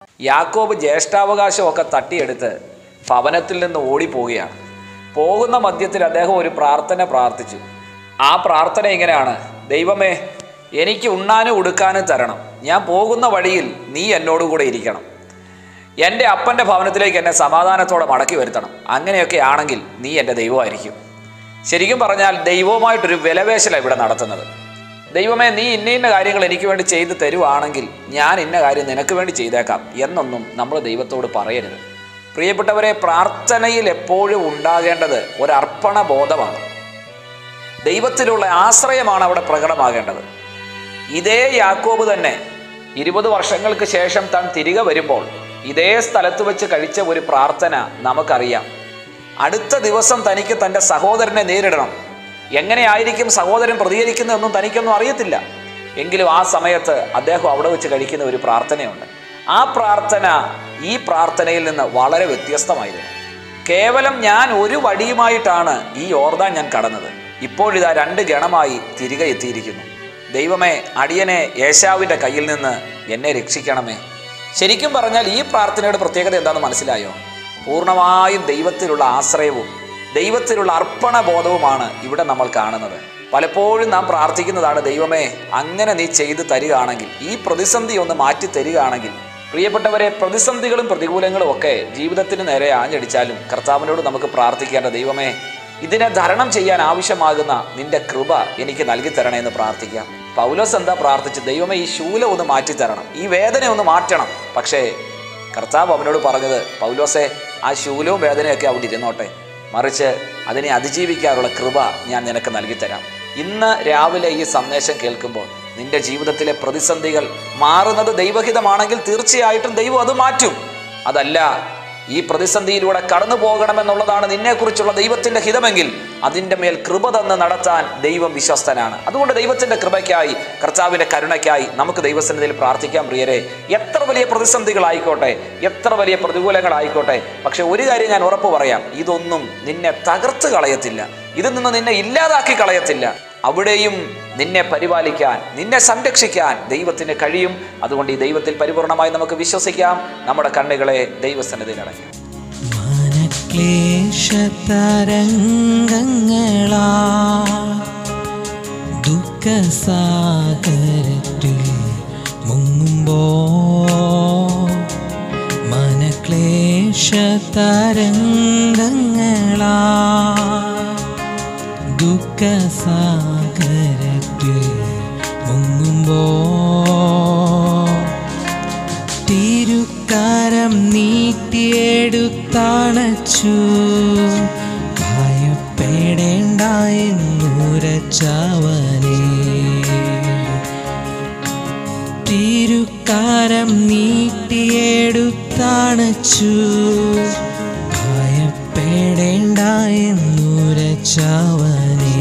യാക്കോബ് ജ്യേഷ്ഠാവകാശമൊക്കെ തട്ടിയെടുത്ത് ഭവനത്തിൽ നിന്ന് ഓടിപ്പോവുകയാണ് പോകുന്ന മധ്യത്തിൽ അദ്ദേഹം ഒരു പ്രാർത്ഥന പ്രാർത്ഥിച്ചു ആ പ്രാർത്ഥന ഇങ്ങനെയാണ് ദൈവമേ എനിക്ക് ഉണ്ണാനും ഉടുക്കാനും തരണം ഞാൻ പോകുന്ന വഴിയിൽ നീ എന്നോടുകൂടെ ഇരിക്കണം എൻ്റെ അപ്പൻ്റെ ഭവനത്തിലേക്ക് എന്നെ സമാധാനത്തോടെ മടക്കി വരുത്തണം അങ്ങനെയൊക്കെ ആണെങ്കിൽ നീ എൻ്റെ ദൈവമായിരിക്കും ശരിക്കും പറഞ്ഞാൽ ദൈവവുമായിട്ടൊരു വിലവേശലാണ് ഇവിടെ നടത്തുന്നത് ദൈവമേ നീ ഇന്ന ഇന്ന കാര്യങ്ങൾ എനിക്ക് വേണ്ടി ചെയ്തു തരുവാണെങ്കിൽ ഞാൻ ഇന്ന കാര്യം നിനക്ക് വേണ്ടി ചെയ്തേക്കാം എന്നൊന്നും നമ്മൾ ദൈവത്തോട് പറയരുത് പ്രിയപ്പെട്ടവരെ പ്രാർത്ഥനയിൽ എപ്പോഴും ഉണ്ടാകേണ്ടത് ഒരു അർപ്പണ ബോധമാണ് ദൈവത്തിലുള്ള ആശ്രയമാണ് അവിടെ പ്രകടമാകേണ്ടത് ഇതേ യാക്കോബ് തന്നെ ഇരുപത് വർഷങ്ങൾക്ക് ശേഷം താൻ തിരികെ വരുമ്പോൾ ഇതേ സ്ഥലത്ത് വെച്ച് കഴിച്ച ഒരു പ്രാർത്ഥന നമുക്കറിയാം അടുത്ത ദിവസം തനിക്ക് തൻ്റെ സഹോദരനെ നേരിടണം എങ്ങനെയായിരിക്കും സഹോദരൻ പ്രതികരിക്കുന്നതെന്നും തനിക്കൊന്നും അറിയത്തില്ല എങ്കിലും ആ സമയത്ത് അദ്ദേഹം അവിടെ വെച്ച് കഴിക്കുന്ന ഒരു പ്രാർത്ഥനയുണ്ട് ആ പ്രാർത്ഥന ഈ പ്രാർത്ഥനയിൽ നിന്ന് വളരെ വ്യത്യസ്തമായിരുന്നു കേവലം ഞാൻ ഒരു വടിയുമായിട്ടാണ് ഈ ഓർദാൻ ഞാൻ കടന്നത് ഇപ്പോഴിതാ രണ്ട് ഗണമായി തിരികെ എത്തിയിരിക്കുന്നു ദൈവമേ അടിയനെ യേശാവിൻ്റെ കയ്യിൽ നിന്ന് എന്നെ രക്ഷിക്കണമേ ശരിക്കും പറഞ്ഞാൽ ഈ പ്രാർത്ഥനയുടെ പ്രത്യേകത എന്താണെന്ന് മനസ്സിലായോ പൂർണ്ണമായും ദൈവത്തിലുള്ള ആശ്രയവും ദൈവത്തിലുള്ള അർപ്പണ ബോധവുമാണ് ഇവിടെ നമ്മൾ കാണുന്നത് പലപ്പോഴും നാം പ്രാർത്ഥിക്കുന്നതാണ് ദൈവമേ അങ്ങനെ നീ ചെയ്തു തരികയാണെങ്കിൽ ഈ പ്രതിസന്ധി ഒന്ന് മാറ്റി തരികയാണെങ്കിൽ പ്രിയപ്പെട്ടവരെ പ്രതിസന്ധികളും പ്രതികൂലങ്ങളും ഒക്കെ ജീവിതത്തിന് നേരെ ആഞ്ഞടിച്ചാലും കർത്താവിനോട് നമുക്ക് പ്രാർത്ഥിക്കേണ്ട ദൈവമേ ഇതിനെ ധരണം ചെയ്യാൻ ആവശ്യമാകുന്ന നിന്റെ കൃപ എനിക്ക് നൽകി തരണേ എന്ന് പ്രാർത്ഥിക്കാം പൗലോസ് എന്താ പ്രാർത്ഥിച്ച് ദൈവമേ ഈ ശൂലം ഒന്ന് മാറ്റി തരണം ഈ വേദന ഒന്ന് മാറ്റണം പക്ഷേ കർത്താവ് അവനോട് പറഞ്ഞത് പൗലോസെ ആ ശൂലവും വേദനയൊക്കെ അവിടെ ഇരുന്നോട്ടെ മറിച്ച് അതിനെ അതിജീവിക്കാനുള്ള കൃപ ഞാൻ നിനക്ക് നൽകിത്തരാം ഇന്ന് രാവിലെ ഈ സന്ദേശം കേൾക്കുമ്പോൾ നിന്റെ ജീവിതത്തിലെ പ്രതിസന്ധികൾ മാറുന്നത് ദൈവഹിതമാണെങ്കിൽ തീർച്ചയായിട്ടും ദൈവം അത് മാറ്റും അതല്ല ഈ പ്രതിസന്ധിയിലൂടെ കടന്നു പോകണമെന്നുള്ളതാണ് നിന്നെക്കുറിച്ചുള്ള ദൈവത്തിന്റെ ഹിതമെങ്കിൽ അതിൻ്റെ മേൽ കൃപ തന്ന് നടത്താൻ ദൈവം വിശ്വസ്തനാണ് അതുകൊണ്ട് ദൈവത്തിന്റെ കൃപയ്ക്കായി കർത്താവിന്റെ കരുണയ്ക്കായി നമുക്ക് ദൈവസന്നിധിയിൽ പ്രാർത്ഥിക്കാം പ്രിയരെ എത്ര വലിയ പ്രതിസന്ധികളായിക്കോട്ടെ എത്ര വലിയ പ്രതികൂലങ്ങളായിക്കോട്ടെ പക്ഷെ ഒരു കാര്യം ഞാൻ ഉറപ്പ് പറയാം ഇതൊന്നും നിന്നെ തകർത്ത് കളയത്തില്ല ഇതിൽ നിന്ന് നിന്നെ ഇല്ലാതാക്കി കളയത്തില്ല അവിടെയും നിന്നെ പരിപാലിക്കാൻ നിന്നെ സംരക്ഷിക്കാൻ ദൈവത്തിന് കഴിയും അതുകൊണ്ട് ഈ ദൈവത്തിൽ പരിപൂർണമായി നമുക്ക് വിശ്വസിക്കാം നമ്മുടെ കണ്ണുകളെ ദൈവസന്നിധിയിൽ അടയ്ക്കാം മനക്ലേശതരംഗങ്ങളാ ദുഃഖസാഗരത്തിൽ മുങ്ങുമ്പോ മനക്ലേശതരംഗങ്ങളാ ദുഃഖസാഗരത്തിൽ മുങ്ങുമ്പോ തിരുക്കാരം നീട്ടിയെടുത്തണച്ചു ഭയപ്പെടേണ്ട എന്നുരച്ചവനെ തിരുക്കാരം നീട്ടിയെടുത്തണച്ചു ഭയപ്പെടേണ്ട എന്നുരച്ചവനെ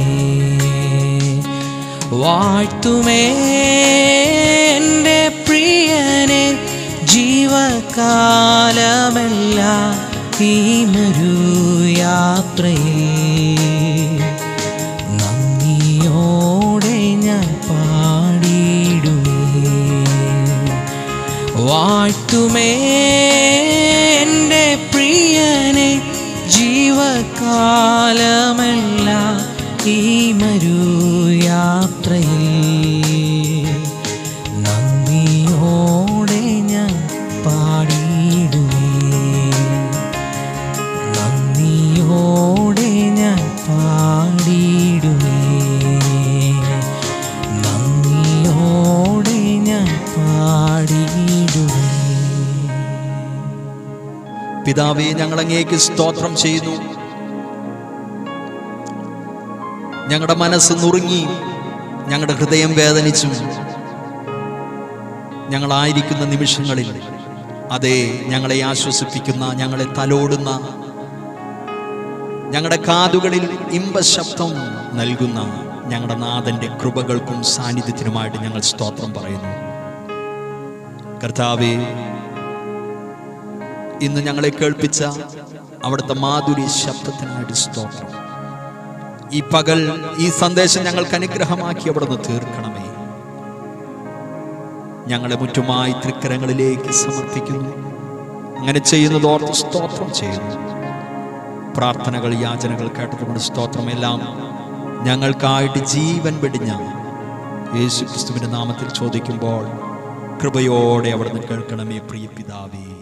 വാഴ്ത്തുമേ എൻ്റെ പ്രിയനെ ജീവകാലമെല്ലാം ഈ മരു യാത്രയിൽ നന്ദിയോടെ ഞാൻ പാടിയിടുമേ വാഴ്ത്തുമേ എൻ്റെ പ്രിയനെ ജീവകാലമെല്ലാം ഈ മരു യാത്രയിൽ നന്ദിയോടെ ഞാൻ പാടിയിടുമേ നന്ദിയോടെ ഞാൻ പാടിയിടുമേ നന്ദിയോടെ ഞാൻ പാടിയിടുമേ പിതാവേ ഞങ്ങൾ അങ്ങേക്ക് സ്തോത്രം ചെയ്യുന്നു ഞങ്ങളുടെ മനസ്സ് നുറുങ്ങി ഞങ്ങളുടെ ഹൃദയം വേദനിച്ചു ഞങ്ങളായിരിക്കുന്ന നിമിഷങ്ങളിൽ അതെ ഞങ്ങളെ ആശ്വസിപ്പിക്കുന്ന ഞങ്ങളെ തലോടുന്ന ഞങ്ങളുടെ കാതുകളിൽ ഇമ്പശബ്ദം നൽകുന്ന ഞങ്ങളുടെ നാഥന്റെ കൃപകൾക്കും സാന്നിധ്യത്തിനുമായിട്ട് ഞങ്ങൾ സ്തോത്രം പറയുന്നു കർത്താവേ ഇന്ന് ഞങ്ങളെ കേൾപ്പിച്ച അവിടുത്തെ മാധുരി ശബ്ദത്തിനായിട്ട് സ്തോത്രം ഈ പകൽ ഈ സന്ദേശം ഞങ്ങൾക്ക് അനുഗ്രഹമാക്കി അവിടുന്ന് തീർക്കണമേ ഞങ്ങളെ മുറ്റുമായി തൃക്കരങ്ങളിലേക്ക് സമർപ്പിക്കുന്നു അങ്ങനെ ചെയ്യുന്നത് ഓർത്ത് സ്തോത്രം ചെയ്യുന്നു പ്രാർത്ഥനകൾ യാചനകൾ കേട്ടതുകൊണ്ട് സ്തോത്രമെല്ലാം ഞങ്ങൾക്കായിട്ട് ജീവൻ വെടിഞ്ഞ യേശു ക്രിസ്തുവിൻ്റെ നാമത്തിൽ ചോദിക്കുമ്പോൾ കൃപയോടെ അവിടുന്ന് കേൾക്കണമേ പ്രിയ പിതാവേ